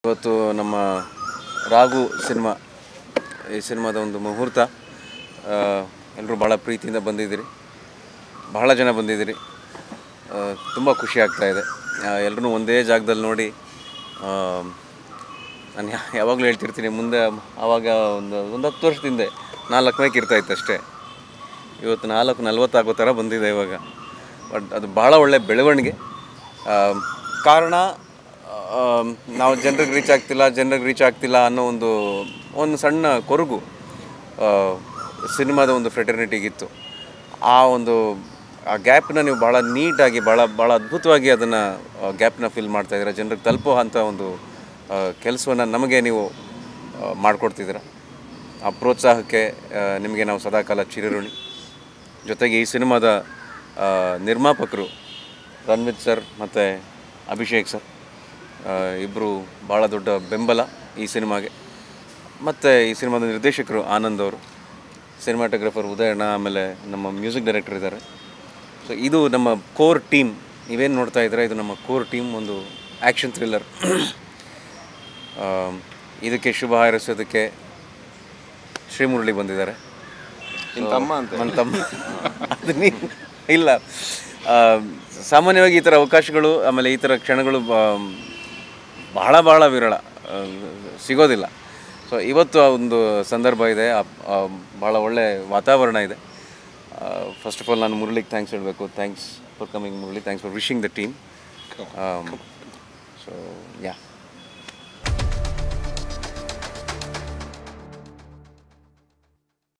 ಇವತ್ತು ನಮ್ಮ ರಾಗು ಸಿನಿಮಾ ಈ ಸಿನಿಮಾದ ಒಂದು ಮುಹೂರ್ತ ಎಲ್ಲರೂ ಭಾಳ ಪ್ರೀತಿಯಿಂದ ಬಂದಿದ್ದೀರಿ ಬಹಳ ಜನ ಬಂದಿದ್ದೀರಿ ತುಂಬ ಖುಷಿ ಆಗ್ತಾ ಇದೆ ಎಲ್ಲರೂ ಒಂದೇ ಜಾಗದಲ್ಲಿ ನೋಡಿ ಆ, ನಾನು ಯಾ- ಯಾವಾಗಲೂ ಹೇಳ್ತಿರ್ತೀನಿ ಮುಂದೆ ಆವಾಗ ಒಂದು ಒಂದು ಹತ್ತು ವರ್ಷದ ಹಿಂದೆ ನಾಲ್ಕು ಮೈಕ್ ಇರ್ತಾಯಿತ್ತು ಅಷ್ಟೇ ಇವತ್ತು ನಾಲ್ಕು ನಲ್ವತ್ತಾಗೋ ಥರ ಬಂದಿದೆ ಇವಾಗ ಬಟ್ ಅದು ಭಾಳ ಒಳ್ಳೆ ಬೆಳವಣಿಗೆ ಆ, ಕಾರಣ ಆ, ನಾವು ಜನರಿಗೆ ರೀಚ್ ಆಗ್ತಿಲ್ಲ ಜನರಿಗೆ ರೀಚ್ ಆಗ್ತಿಲ್ಲ ಅನ್ನೋ ಒಂದು ಒಂದು ಸಣ್ಣ ಕೊರಗು ಆ, ಸಿನಿಮಾದ ಒಂದು ಫ್ರೆಟರ್ನಿಟಿಗಿತ್ತು ಆ ಒಂದು ಆ ಗ್ಯಾಪ್ನ ನೀವು ಭಾಳ ನೀಟಾಗಿ ಭಾಳ ಭಾಳ ಅದ್ಭುತವಾಗಿ ಅದನ್ನು ಗ್ಯಾಪ್ನ ಫಿಲ್ ಮಾಡ್ತಾ ಇದ್ದೀರಾ ಜನರಿಗೆ ತಲುಪೋ ಅಂಥ ಒಂದು ಕೆಲಸವನ್ನು ನಮಗೆ ನೀವು ಮಾಡಿಕೊಡ್ತಿದ್ದೀರ ಆ ಪ್ರೋತ್ಸಾಹಕ್ಕೆ ಆ, ನಿಮಗೆ ನಾವು ಸದಾಕಾಲ ಚಿರಋಣಿ ಜೊತೆಗೆ ಈ ಸಿನಿಮಾದ ಆ, ನಿರ್ಮಾಪಕರು ರಣವಿತ್ ಸರ್ ಮತ್ತು ಅಭಿಷೇಕ್ ಸರ್ ಇಬ್ಬರು ಭಾಳ ದೊಡ್ಡ ಬೆಂಬಲ ಈ ಸಿನಿಮಾಗೆ ಮತ್ತು ಈ ಸಿನಿಮಾದ ನಿರ್ದೇಶಕರು ಆನಂದ್ ಅವರು ಸಿನಿಮಾಟೋಗ್ರಫರ್ ಉದಯಣ್ಣ ಆಮೇಲೆ ನಮ್ಮ ಮ್ಯೂಸಿಕ್ ಡೈರೆಕ್ಟರ್ ಇದ್ದಾರೆ ಸೊ ಇದು ನಮ್ಮ ಕೋರ್ ಟೀಮ್ ನೀವೇನು ನೋಡ್ತಾ ಇದ್ದೀರಾ ಇದು ನಮ್ಮ ಕೋರ್ ಟೀಮ್ ಒಂದು ಆ್ಯಕ್ಷನ್ ಥ್ರಿಲ್ಲರ್ ಇದಕ್ಕೆ ಶುಭ ಹಾರೈಸೋದಕ್ಕೆ ಶ್ರೀಮುರಳಿ ಬಂದಿದ್ದಾರೆ ನಿನ್ನ ತಮ್ಮ ಅಂತ ನನ್ನ ತಮ್ಮ ಅದು ನೀ- ಇಲ್ಲ ಆ, ಸಾಮಾನ್ಯವಾಗಿ ಈ ಥರ ಅವಕಾಶಗಳು ಆಮೇಲೆ ಈ ಥರ ಕ್ಷಣಗಳು ಬ- ಬಹಳ ಬಹಳ ವಿರಳ ಆ, ಸಿಗೋದಿಲ್ಲ ಸೊ ಇವತ್ತು ಆ ಒಂದು ಸಂದರ್ಭ ಇದೆ ಆ- ಆ, ಭಾಳ ಒಳ್ಳೆ ವಾತಾವರಣ ಇದೆ ಫಸ್ಟ್ ಆಫ್ ಆಲ್ ನಾನು ಮುರಳಿಗೆ ಥ್ಯಾಂಕ್ಸ್ ಹೇಳಬೇಕು thanks for coming Murali thanks for wishing the team so yeah